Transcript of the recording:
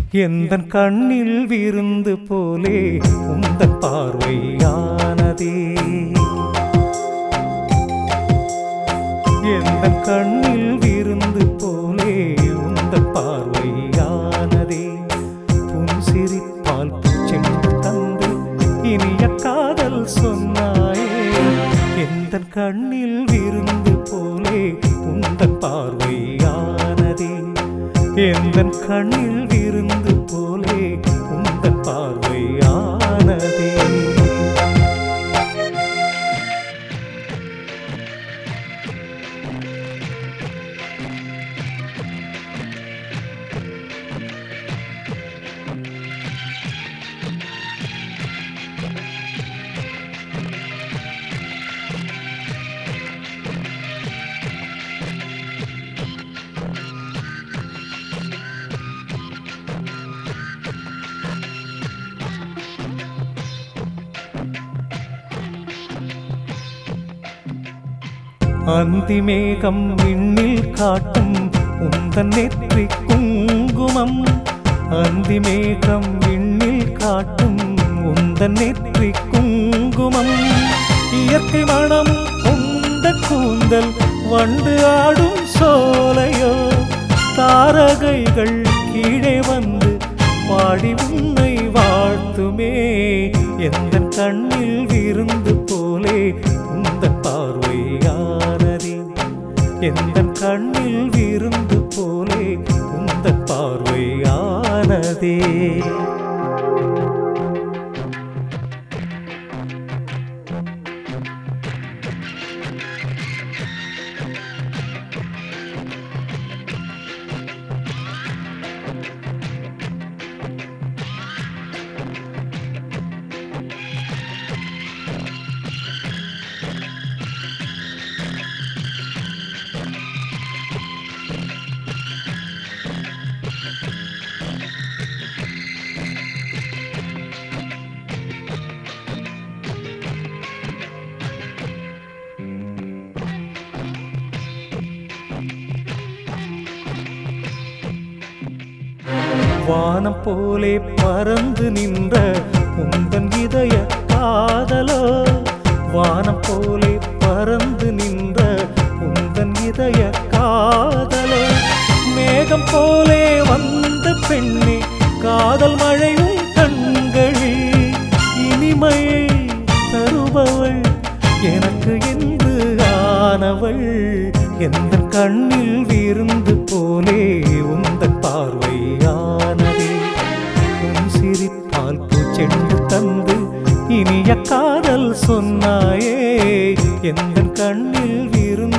எந்த கண்ணில் விருந்து போலே உந்தன் பார்வையானதே எந்த கண்ணில் விருந்து போலே உந்தன் பார்வையானதே உன் சிரிப்பால் சென்று தந்து இனிய காதல் சொன்னாயே எந்த கண்ணில் விருந்து போலே உந்தன் பார்வையானதே எந்த கண்ணில் விருந்து போலே உந்தன் பார்வையானதே அந்திமேகம் விண்ணில் காட்டும் உந்தன் நெற்றி குங்குமம் அந்திமேகம் விண்ணில் காட்டும் உந்தன் நெற்றி குங்குமம் இயற்கை மனம் உந்த கூந்தல் வண்டு ஆடும் சோலையோ தாரகைகள் கீழே வந்து பாடி உன்னை வாழ்த்துமே எந்த கண்ணில் விருந்து போலே உந்த பார்வையானதே எந்த கண்ணில் விருந்து போலே உந்த பார்வையானதே வானம் போலே பறந்து நின்ற உந்தன் இதய காதலோ வானம் போலே பறந்து நின்ற உந்தன் இதய காதலோ மேகம் போலே வந்த பெண்ணே காதல் மழையும் கண்களில் இனிமையை தருபவள் எனக்கு என்று ஆனவள் எந்த கண்ணில் விருந்து போலே உந்தன் பார்வையானதே உன் சிரிப்பால் பூச்செண்டு தந்து இனிய காதல் சொன்னாயே எந்த கண்ணில் விருந்து